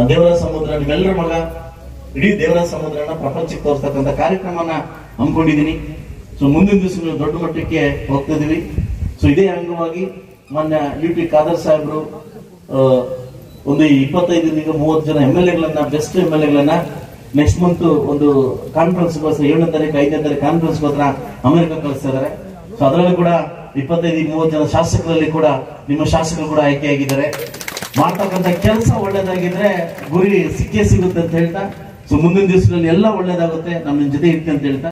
ದೇವರ ಸಮುದ್ರ ನಿಮ್ಮೆಲ್ಲರ ಮಗ ಇಡೀ ದೇವರ ಸಮುದ್ರನ ಪ್ರಪಂಚಕ್ಕೆ ತೋರಿಸ್ತಕ್ಕಂಥ ಕಾರ್ಯಕ್ರಮನ ಹಮ್ಮಿಕೊಂಡಿದ್ದೀನಿ ಸೊ ಮುಂದಿನ ದಿವಸ ನೀವು ದೊಡ್ಡ ಮಟ್ಟಕ್ಕೆ ಹೋಗ್ತಾ ಇದೀವಿ ಸೊ ಇದೇ ಅಂಗವಾಗಿ ಮೊನ್ನೆ ಯು ಟಿ ಖಾದರ್ ಸಾಹೇಬ್ರು ಆ, ಒಂದು ಇಪ್ಪತ್ತೈದರಿಂದ ಮೂವತ್ತು ಜನ ಎಮ್ ಎಲ್ ಎಗಳನ್ನ ಬೆಸ್ಟ್ ಎಮ್ ಎಲ್ ಎಗಳನ್ನ ನೆಕ್ಸ್ಟ್ ಮಂತ್ ಒಂದು ಕಾನ್ಫರೆನ್ಸ್ ಗೋಸ್ಕರ ಏಳನೇ ತಾರೀಕು ಐದನೇ ತಾರೀಕು ಕಾನ್ಫರೆನ್ಸ್ ಗೋಸ್ಕರ ಅಮೆರಿಕ ಕಳಿಸ್ತಾ ಇದ್ದಾರೆ ಸೊ ಅದರಲ್ಲಿ ಕೂಡ ಇಪ್ಪತ್ತೈದು ಮೂವತ್ತು ಜನ ಶಾಸಕರಲ್ಲಿ ಕೂಡ ನಿಮ್ಮ ಶಾಸಕರು ಕೂಡ ಆಯ್ಕೆಯಾಗಿದ್ದಾರೆ ಮಾಡ್ತಕ್ಕಂಥ ಕೆಲಸ ಒಳ್ಳೇದಾಗಿದ್ರೆ ಗುರಿ ಸಿಕ್ಕೇ ಸಿಗುತ್ತೆ ಅಂತ ಹೇಳ್ತಾ ಸೊ ಮುಂದಿನ ದಿವಸದಲ್ಲಿ ಎಲ್ಲ ಒಳ್ಳೇದಾಗುತ್ತೆ ನಮ್ಮ ಜೊತೆ ಇರ್ತೀನಿ ಅಂತ ಹೇಳ್ತಾ